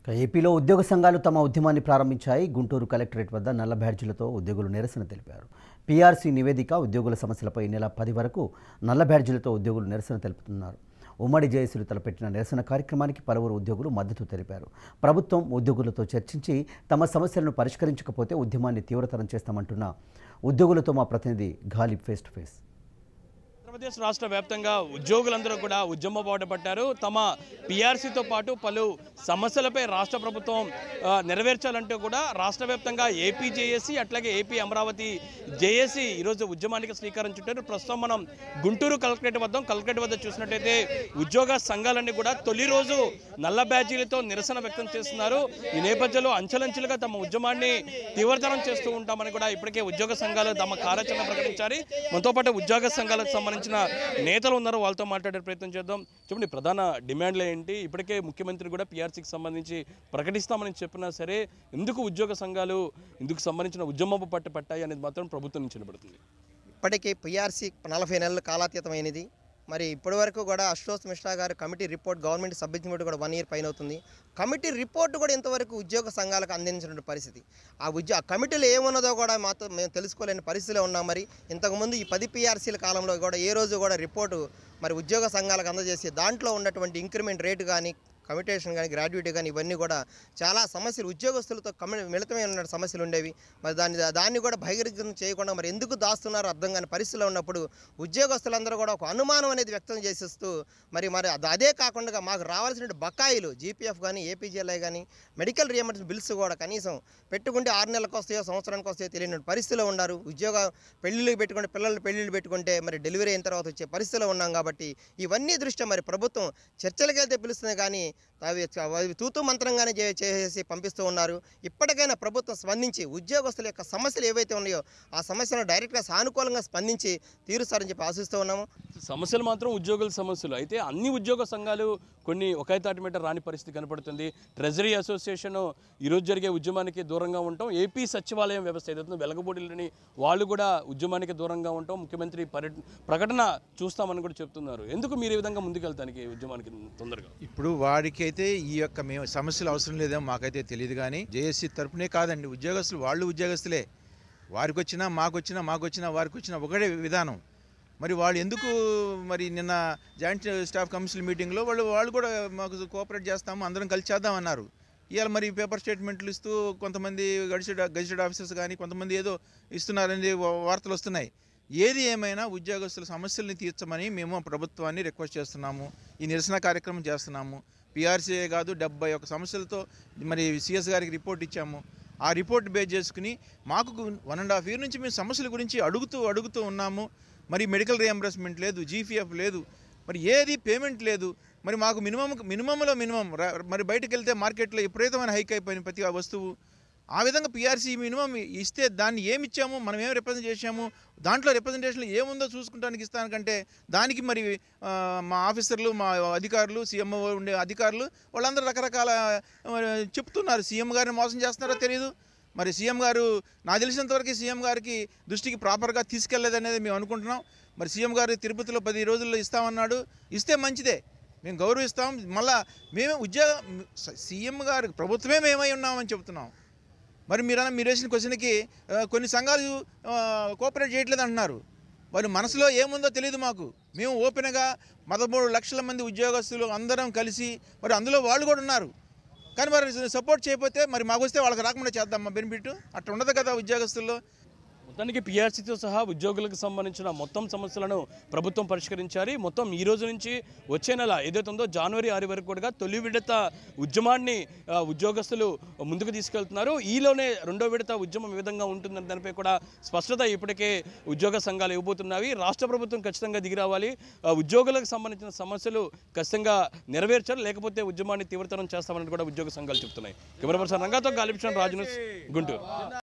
ఇక ఏపీలో ఉద్యోగ సంఘాలు తమ ఉద్యమాన్ని ప్రారంభించాయి గుంటూరు కలెక్టరేట్ వద్ద నల్ల బ్యాడ్జీలతో ఉద్యోగులు నిరసన తెలిపారు పీఆర్సీ నివేదిక ఉద్యోగుల సమస్యలపై ఈ నెల పది వరకు నల్ల బ్యాడ్జీలతో ఉద్యోగులు నిరసన తెలుపుతున్నారు ఉమ్మడి జేఏసీలు తలపెట్టిన నిరసన కార్యక్రమానికి పలువురు ఉద్యోగులు మద్దతు తెలిపారు ప్రభుత్వం ఉద్యోగులతో చర్చించి తమ సమస్యలను పరిష్కరించకపోతే ఉద్యమాన్ని తీవ్రతరం చేస్తామంటున్న ఉద్యోగులతో మా ప్రతినిధి Galib face to face Andhra Pradesh రాష్ట్ర వ్యాప్తంగా ఉద్యోగులందరూ కూడా ఉద్యమ బాట పట్టారు తమ పీఆర్సీతో పాటు పలు సమస్యలపై రాష్ట్ర ప్రభుత్వం ఆ, నెరవేర్చాలంటూ కూడా రాష్ట్ర వ్యాప్తంగా ఏపీ జేఏసీ అట్లాగే ఏపీ అమరావతి జేఏసీ ఈరోజు ఉద్యమానికి శ్రీకారం చుట్టారు ప్రస్తుతం మనం గుంటూరు కలెక్టరేట్ వద్ద కలెక్టరేట్ వద్ద చూసినట్టయితే ఉద్యోగ సంఘాలన్నీ కూడా తొలి రోజు నల్ల బ్యాడ్జీలతో నిరసన వ్యక్తం చేస్తున్నారు ఈ నేపథ్యంలో అంచెలంచెలుగా తమ ఉద్యమాన్ని తీవ్రతరం చేస్తూ ఉంటామని కూడా ఇప్పటికే ఉద్యోగ సంఘాలు తమ కార్యాచరణ ప్రకటించారు మనతో పాటు ఉద్యోగ సంఘాలకు సంబంధించిన నేతలు ఉన్నారు వాళ్ళతో మాట్లాడే ప్రయత్నం చేద్దాం చెప్పండి ప్రధాన డిమాండ్లు ఏంటి ఇప్పటికే ముఖ్యమంత్రి కూడా పీఆర్సీకి సంబంధించి ప్రకటిస్తామని చెప్పినా సరే ఎందుకు ఉద్యోగ సంఘాలు ఇందుకు సంబంధించిన ఉద్యమపు పట్టు పట్టాయి అనేది మాత్రం ప్రభుత్వం నుంచి నిలబడుతుంది ఇప్పటికీ పిఆర్సీ నలభై నెలలు కాలాతీతమైనది మరి ఇప్పటి వరకు కూడా Ashok Mishra garu committee report government submit కూడా వన్ ఇయర్ పైన అవుతుంది కమిటీ రిపోర్ట్ కూడా ఇంతవరకు ఉద్యోగ సంఘాలకు అందించిన పరిస్థితి ఆ ఉద్యోగ ఆ కమిటీలో ఏమున్నదో కూడా మాతో మేము తెలుసుకోలేని పరిస్థితిలో ఉన్నాం మరి ఇంతకుముందు ఈ పది పిఆర్సీల కాలంలో కూడా ఏ రోజు కూడా రిపోర్టు మరి ఉద్యోగ సంఘాలకు అందజేసి దాంట్లో ఉన్నటువంటి ఇంక్రిమెంట్ రేటు కానీ కమిటేషన్ కానీ గ్రాడ్యుయేట్ కానీ ఇవన్నీ కూడా చాలా సమస్యలు ఉద్యోగస్తులతో కమి మిళితమై ఉన్న సమస్యలు ఉండేవి మరి దాన్ని దాన్ని కూడా బహిర్గతం చేయకుండా మరి ఎందుకు దాస్తున్నారో అర్థం కాని పరిస్థితిలో ఉన్నప్పుడు ఉద్యోగస్తులందరూ కూడా ఒక అనుమానం అనేది వ్యక్తం చేసేస్తూ మరి మరి అది- అదే కాకుండా మాకు రావాల్సిన బకాయిలు జీపీఎఫ్ కానీ ఏపీజీఎల్ఐ కానీ మెడికల్ రియంబర్స్ బిల్స్ కూడా కనీసం పెట్టుకుంటే ఆరు నెలలకు వస్తాయో సంవత్సరానికి వస్తాయో తెలియని పరిస్థితిలో ఉన్నారు ఉద్యోగ పెళ్ళిళ్ళు పెట్టుకుంటే పిల్లలు పెళ్ళిళ్ళు పెట్టుకుంటే మరి డెలివరీ అయిన తర్వాత వచ్చే పరిస్థితిలో ఉన్నాం కాబట్టి ఇవన్నీ దృష్ట్యా మరి ప్రభుత్వం చర్చలకు వెళ్తే పిలుస్తుంది కానీ అవి అవి తూతూ మంత్రంగానే చే- చేసేసి పంపిస్తూ ఉన్నారు ఇప్పటికైనా ప్రభుత్వం స్పందించి ఉద్యోగస్తుల యొక్క సమస్యలు ఏవైతే ఉన్నాయో ఆ సమస్యలను డైరెక్ట్గా సానుకూలంగా స్పందించి తీరుస్తారని చెప్పి ఆశిస్తూ ఉన్నాము సమస్యలు మాత్రం ఉద్యోగుల సమస్యలు అయితే అన్ని ఉద్యోగ సంఘాలు కొన్ని ఒకే తాటి మీద రాని పరిస్థితి కనపడుతుంది ట్రెజరీ అసోసియేషన్ ఈరోజు జరిగే ఉద్యమానికి దూరంగా ఉంటాం ఏపీ సచివాలయం వ్యవస్థ ఏదైతే వెలగబోడిలని వాళ్ళు కూడా ఉద్యమానికి దూరంగా ఉంటాం ముఖ్యమంత్రి పర్యటన ప్రకటన చూస్తామని కూడా చెప్తున్నారు ఎందుకు మీరు ఈ విధంగా ముందుకెళ్తానికి ఈ ఉద్యమానికి తొందరగా ఇప్పుడు వాడికైతే ఈ యొక్క మేము సమస్యలు అవసరం లేదేమో మాకైతే తెలియదు కానీ జేఏసీ తరపునే కాదండి ఉద్యోగస్తులు వాళ్ళు ఉద్యోగస్తులే వారికి వచ్చినా మాకు వచ్చినా మాకు వచ్చినా వారికి వచ్చినా ఒకటే విధానం మరి వాళ్ళు ఎందుకు మరి నిన్న జాయింట్ స్టాఫ్ కౌన్సిల్ మీటింగ్లో వాళ్ళు వాళ్ళు కూడా మాకు కోఆపరేట్ చేస్తాము అందరం కలిసి చేద్దామన్నారు ఇవాళ మరి పేపర్ స్టేట్మెంట్లు ఇస్తూ కొంతమంది గడిచెడ్ గజిటెడ్ ఆఫీసర్స్ కానీ కొంతమంది ఏదో ఇస్తున్నారని వా- వార్తలు వస్తున్నాయి ఏది ఏమైనా ఉద్యోగస్తుల సమస్యల్ని తీర్చమని మేము ప్రభుత్వాన్ని రిక్వెస్ట్ చేస్తున్నాము ఈ నిరసన కార్యక్రమం చేస్తున్నాము పిఆర్సీఏ కాదు డెబ్బై ఒక సమస్యలతో మరి సిఎస్ గారికి రిపోర్ట్ ఇచ్చాము ఆ రిపోర్ట్ బేస్ చేసుకుని మాకు వన్ అండ్ హాఫ్ ఇయర్ నుంచి మేము సమస్యల గురించి అడుగుతూ అడుగుతూ ఉన్నాము మరి మెడికల్ రియంబర్స్మెంట్ లేదు జీపీఎఫ్ లేదు మరి ఏది పేమెంట్ లేదు మరి మాకు మినిమం మినిమంలో మినిమం ర- మరి బయటకు వెళ్తే మార్కెట్లో విపరీతమైన హైక్ అయిపోయిన ప్రతి వస్తువు ఆ విధంగా పిఆర్సీ మినిమం ఇస్తే దాన్ని ఏమి ఇచ్చాము మనం ఏం రిప్రజెంట్ చేసాము దాంట్లో రిప్రజెంటేషన్ ఏముందో చూసుకుంటానికి ఇస్తానికంటే దానికి మరి ఆ, మా ఆఫీసర్లు మా అధికారులు సీఎంఓ ఉండే అధికారులు వాళ్ళందరూ రకరకాల ఆ, చెప్తున్నారు సీఎం గారిని మోసం చేస్తున్నారో తెలియదు మరి సీఎం గారు నాకు తెలిసినంతవరకు సీఎం గారికి దృష్టికి ప్రాపర్గా తీసుకెళ్లేదనేది మేము అనుకుంటున్నాం మరి సీఎం గారు తిరుపతిలో పది రోజుల్లో ఇస్తామన్నాడు ఇస్తే మంచిదే మేము గౌరవిస్తాం మళ్ళా మేమే ఉద్యోగ సీఎం గారు ప్రభుత్వమే మేమై ఉన్నామని చెప్తున్నాం మరి మీరన్న మీరు వేసిన క్వశ్చన్కి ఆ, కొన్ని సంఘాలు ఆ, కోఆపరేట్ చేయట్లేదు అంటున్నారు వారి మనసులో ఏముందో తెలియదు మాకు మేము ఓపెన్గా పదమూడు లక్షల మంది ఉద్యోగస్తులు అందరం కలిసి మరి అందులో వాళ్ళు కూడా ఉన్నారు కానీ మరి సపోర్ట్ చేయకపోతే మరి మాకు వస్తే వాళ్ళకి రాకుండా చేద్దాం మా బెనిఫిట్ అట్లా ఉండదు కదా ఉద్యోగస్తుల్లో మొత్తానికి పీఆర్సీతో సహా ఉద్యోగులకు సంబంధించిన మొత్తం సమస్యలను ప్రభుత్వం పరిష్కరించారు మొత్తం ఈ రోజు నుంచి వచ్చే నెల ఏదైతే ఉందో జనవరి ఆరు వరకు కూడా తొలి విడత ఉద్యమాన్ని ఆ, ఉద్యోగస్తులు ముందుకు తీసుకెళ్తున్నారు ఈలోనే రెండో విడత ఉద్యమం ఏ విధంగా ఉంటుందని దానిపై కూడా స్పష్టత ఇప్పటికే ఉద్యోగ సంఘాలు ఇవ్వబోతున్నవి రాష్ట్ర ప్రభుత్వం ఖచ్చితంగా దిగి రావాలి ఆ, ఉద్యోగులకు సంబంధించిన సమస్యలు ఖచ్చితంగా నెరవేర్చాలి లేకపోతే ఉద్యమాన్ని తీవ్రతరం చేస్తామని కూడా ఉద్యోగ సంఘాలు చెప్తున్నాయి కెమెరా పర్సన్ రంగాతో గాలిపించిన రాజు న్యూస్ గుంటూరు